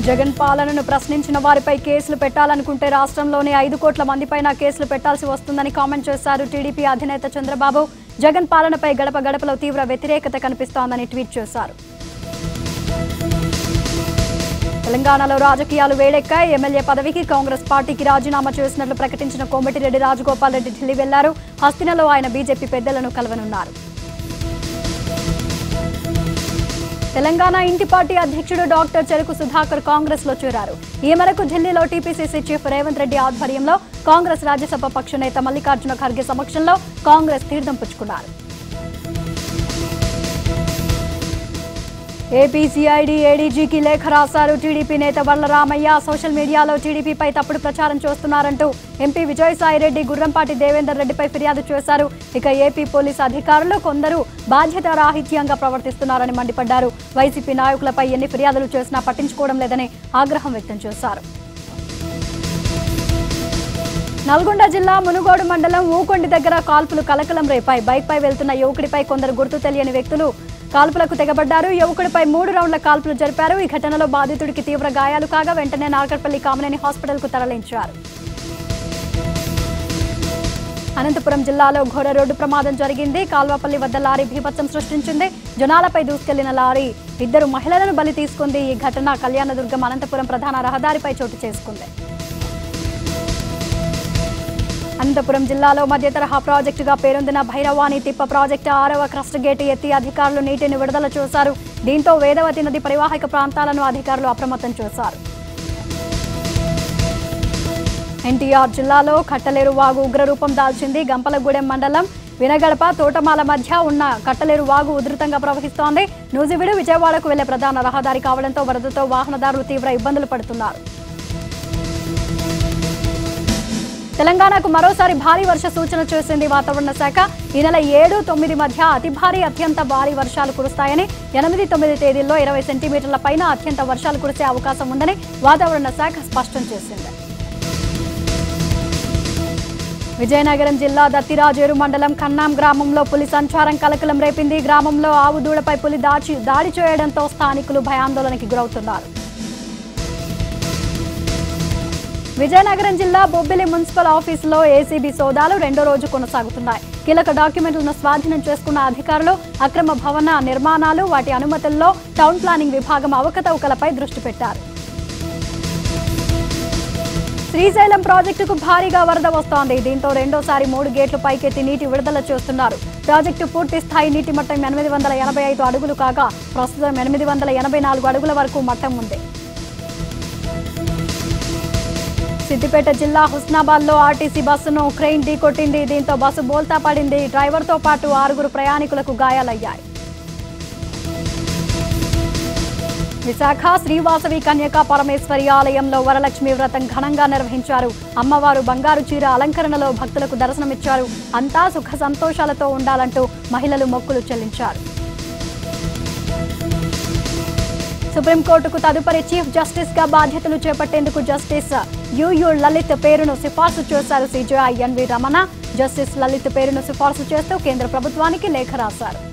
జగన్ పాలనను ప్రశ్నించిన వారిపై కేసులు పెట్టాలనుకుంటే రాష్ట్రంలోని ఐదు కోట్ల మందిపైన కేసులు పెట్టాల్సి వస్తుందని కామెంట్ చేశారు టీడీపీ అధినేత చంద్రబాబు జగన్ పాలనపై గడప గడపలో తీవ్ర వ్యతిరేకత కనిపిస్తోందని ట్వీట్ చేశారు తెలంగాణలో రాజకీయాలు వేడెక్కాయి ఎమ్మెల్యే పదవికి కాంగ్రెస్ పార్టీకి రాజీనామా చేసినట్లు ప్రకటించిన కోమటిరెడ్డి రాజగోపాల్ రెడ్డి ఢిల్లీ వెళ్లారు హస్తినలో ఆయన బీజేపీ పెద్దలను కలవనున్నారు తెలంగాణ ఇంటి పార్టీ అధ్యక్షుడు డాక్టర్ చెరుకు సుధాకర్ కాంగ్రెస్ లో చేరారు ఈ మేరకు ఢిల్లీలో టీపీసీసీ చీఫ్ రేవంత్ రెడ్డి ఆధ్వర్యంలో కాంగ్రెస్ రాజ్యసభ పక్ష నేత మల్లికార్జున ఖర్గే సమక్షంలో కాంగ్రెస్ తీర్థం పుచ్చుకున్నారు ఏపీసీఐడి ఏడీజీకి లేఖ రాశారు టీడీపీ నేత వర్ల రామయ్య సోషల్ మీడియాలో టీడీపీపై తప్పుడు ప్రచారం చేస్తున్నారంటూ ఎంపీ విజయసాయిరెడ్డి గుర్రంపాటి దేవేందర్ రెడ్డిపై ఫిర్యాదు చేశారు ఇక ఏపీ పోలీసు అధికారులు కొందరు బాధ్యతారాహిత్యంగా ప్రవర్తిస్తున్నారని మండిపడ్డారు వైసీపీ నాయకులపై ఎన్ని ఫిర్యాదులు చేసినా పట్టించుకోవడం లేదని ఆగ్రహం వ్యక్తం చేశారు నల్గొండ జిల్లా మునుగోడు మండలం ఊకొండి దగ్గర కాల్పులు కలకలం రేపాయి బైక్పై వెళ్తున్న యువకుడిపై కొందరు గుర్తు తెలియని వ్యక్తులు కాల్పులకు తెగబడ్డారు యువకుడిపై మూడు రౌండ్ల కాల్పులు జరిపారు ఈ ఘటనలో బాధితుడికి తీవ్ర గాయాలు కాగా వెంటనే నార్కట్పల్లి కామినేని హాస్పిటల్కు తరలించారు అనంతపురం జిల్లాలో ఘోర రోడ్డు ప్రమాదం జరిగింది కాల్వపల్లి వద్ద లారీ భీభత్సం సృష్టించింది జనాలపై దూసుకెళ్లిన లారీ ఇద్దరు మహిళలను బలి తీసుకుంది ఈ ఘటన కళ్యాణదుర్గం అనంతపురం ప్రధాన రహదారిపై చోటు చేసుకుంది అనంతపురం జిల్లాలో మధ్య తరహా ప్రాజెక్టుగా పేరొందిన భైరవాణి తిప్ప ప్రాజెక్టు ఆరవ క్రస్ట్ గేటు ఎత్తి అధికారులు నీటిని విడుదల చేశారు దీంతో వేదవతి నది పరివాహక ప్రాంతాలను అధికారులు అప్రమత్తం చేశారు ఎన్టీఆర్ జిల్లాలో కట్టలేరు వాగు ఉగ్రరూపం దాల్చింది గంపలగూడెం మండలం వినగడప తోటమాల మధ్య ఉన్న కట్టలేరు వాగు ఉధృతంగా ప్రవహిస్తోంది నూజివీడు విజయవాడకు వెళ్లే ప్రధాన రహదారి కావడంతో వరదతో వాహనదారులు తీవ్ర ఇబ్బందులు పడుతున్నారు తెలంగాణకు మరోసారి భారీ వర్ష సూచన చేసింది వాతావరణ శాఖ ఈ నెల ఏడు తొమ్మిది మధ్య అతి భారీ అత్యంత భారీ వర్షాలు కురుస్తాయని ఎనిమిది తొమ్మిది తేదీల్లో ఇరవై సెంటీమీటర్ల పైన అత్యంత వర్షాలు కురిసే అవకాశం ఉందని వాతావరణ శాఖ స్పష్టం చేసింది విజయనగరం జిల్లా దత్తిరాజేరు మండలం కన్నాం గ్రామంలో పులి సంచారం కలకలం రేపింది గ్రామంలో ఆవు దూడపై పులి దాచి దాడి చేయడంతో స్థానికులు భయాందోళనకి గురవుతున్నారు విజయనగరం జిల్లా బొబ్బిలి మున్సిపల్ ఆఫీసులో ఏసీబీ సోదాలు రెండో రోజు కొనసాగుతున్నాయి కీలక డాక్యుమెంట్లను స్వాధీనం చేసుకున్న అధికారులు అక్రమ భవన నిర్మాణాలు వాటి అనుమతుల్లో టౌన్ ప్లానింగ్ విభాగం అవకతవకలపై దృష్టి పెట్టారు శ్రీశైలం ప్రాజెక్టుకు భారీగా వరద వస్తోంది దీంతో రెండోసారి మూడు గేట్లు పైకెత్తి నీటి విడుదల చేస్తున్నారు ప్రాజెక్టు పూర్తి స్థాయి నీటి మట్టం ఎనిమిది వందల ఎనభై ఐదు అడుగులు కాగా ప్రస్తుతం ఎనిమిది వందల ఎనభై నాలుగు అడుగుల వరకు మట్టం ఉంది సిద్దిపేట జిల్లా హుస్నాబాద్ లో ఆర్టీసీ బస్సును క్రెయిన్ ఢీకొట్టింది దీంతో బస్సు బోల్తా పడింది డ్రైవర్తో పాటు ఆరుగురు ప్రయాణికులకు గాయాలయ్యాయి విశాఖ శ్రీవాసవి కన్యకా పరమేశ్వరి ఆలయంలో వరలక్ష్మి వ్రతం ఘనంగా నిర్వహించారు అమ్మవారు బంగారు చీర అలంకరణలో భక్తులకు దర్శనమిచ్చారు అంతా సుఖ సంతోషాలతో ఉండాలంటూ మహిళలు మొక్కులు చెల్లించారు సుప్రీంకోర్టుకు తదుపరి చీఫ్ జస్టిస్ గా బాధ్యతలు చేపట్టేందుకు జస్టిస్ యుయు లలిత్ పేరును సిఫార్సు చేశారు సిజేఐ ఎన్వి రమణ జస్టిస్ లలిత్ పేరును సిఫార్సు చేస్తూ కేంద్ర ప్రభుత్వానికి లేఖ రాశారు